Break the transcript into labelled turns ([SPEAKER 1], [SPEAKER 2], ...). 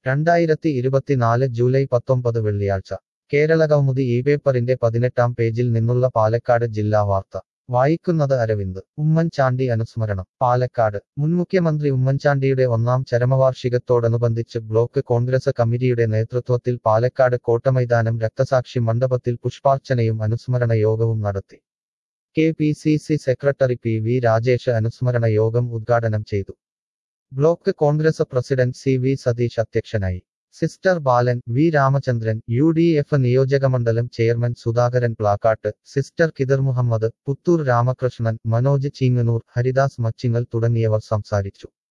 [SPEAKER 1] രണ്ടായിരത്തി ഇരുപത്തിനാല് ജൂലൈ പത്തൊമ്പത് വെള്ളിയാഴ്ച കേരളകൗമുദി ഈ പേപ്പറിന്റെ പതിനെട്ടാം പേജിൽ നിന്നുള്ള പാലക്കാട് ജില്ലാ വാർത്ത വായിക്കുന്നത് അരവിന്ദ് ഉമ്മൻചാണ്ടി അനുസ്മരണം പാലക്കാട് മുൻ മുഖ്യമന്ത്രി ഉമ്മൻചാണ്ടിയുടെ ഒന്നാം ചരമവാർഷികത്തോടനുബന്ധിച്ച് ബ്ലോക്ക് കോൺഗ്രസ് കമ്മിറ്റിയുടെ നേതൃത്വത്തിൽ പാലക്കാട് കോട്ടമൈതാനം രക്തസാക്ഷി മണ്ഡപത്തിൽ പുഷ്പാർച്ചനയും അനുസ്മരണ യോഗവും നടത്തി K P C C secretary P V Rajesh അനുസ്മരണ യോഗം ഉദ്ഘാടനം ചെയ്തു block Congress president C V Satheesh അധ്യക്ഷനായി sister Balan V Ramachandran U D F നിയോജകമണ്ഡലം ചെയർമാൻ സുധാകരൻ പ്ലാക്കാട്ട് സിസ്റ്റർ കിദർ മുഹമ്മദ് പുത്തൂർ രാമകൃഷ്ണൻ മനോജ് ചീങ്ങനൂർ ഹരിദാസ് മച്ചിങ്ങൽ തുടങ്ങിയവർ സംസാരിച്ചു